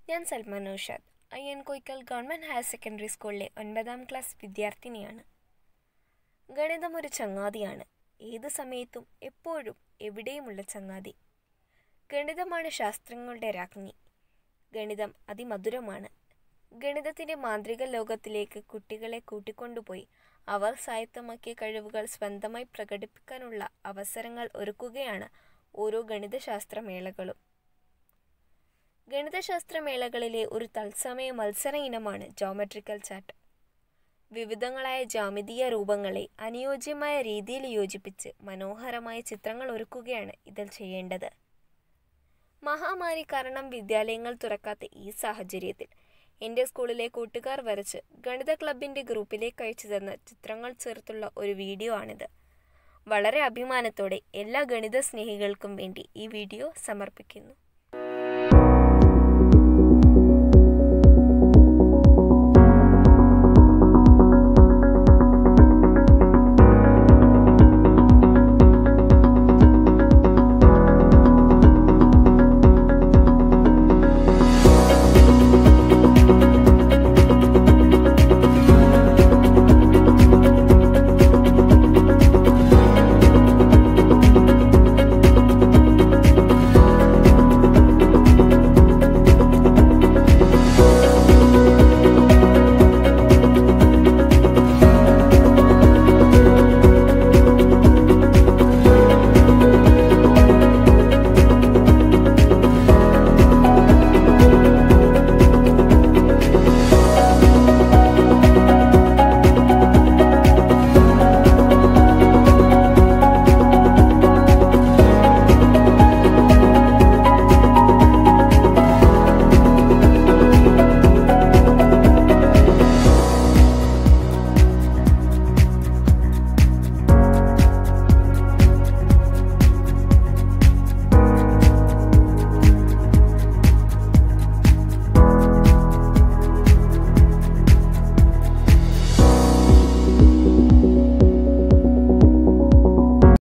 ഞാൻ Salman Naushad Ayyan Koyikkal government higher secondary സ്കൂളിലെ ഒൻപതാം ക്ലാസ് വിദ്യാർത്ഥിനിയാണ് ഗണിതം ഒരു ചങ്ങാതിയാണ് ഏത് സമയത്തും എപ്പോഴും എവിടെയുമുള്ള ചങ്ങാതി ഗണിതമാണ് ശാസ്ത്രങ്ങളുടെ രാജ്ഞി ഗണിതം അതിമധുരമാണ് ഗണിതത്തിൻ്റെ മാന്ത്രിക ലോകത്തിലേക്ക് കുട്ടികളെ കൂട്ടിക്കൊണ്ടുപോയി അവർ സ്വായത്തമാക്കിയ കഴിവുകൾ സ്വന്തമായി പ്രകടിപ്പിക്കാനുള്ള അവസരങ്ങൾ ഒരുക്കുകയാണ് ഓരോ ഗണിതശാസ്ത്ര മേളകളും ഗണിതശാസ്ത്ര മേളകളിലെ ഒരു തത്സമയ മത്സര ഇനമാണ് ജോമെട്രിക്കൽ ചാർട്ട് വിവിധങ്ങളായ ജാമിതീയ രൂപങ്ങളെ അനുയോജ്യമായ രീതിയിൽ യോജിപ്പിച്ച് മനോഹരമായ ചിത്രങ്ങൾ ഒരുക്കുകയാണ് ഇതിൽ ചെയ്യേണ്ടത് മഹാമാരി കാരണം വിദ്യാലയങ്ങൾ തുറക്കാത്ത ഈ സാഹചര്യത്തിൽ എൻ്റെ സ്കൂളിലെ കൂട്ടുകാർ വരച്ച് ഗണിത ക്ലബിൻ്റെ ഗ്രൂപ്പിലേക്ക് അയച്ചു തന്ന ചിത്രങ്ങൾ ചേർത്തുള്ള ഒരു വീഡിയോ ആണിത് വളരെ അഭിമാനത്തോടെ എല്ലാ ഗണിത സ്നേഹികൾക്കും വേണ്ടി ഈ വീഡിയോ സമർപ്പിക്കുന്നു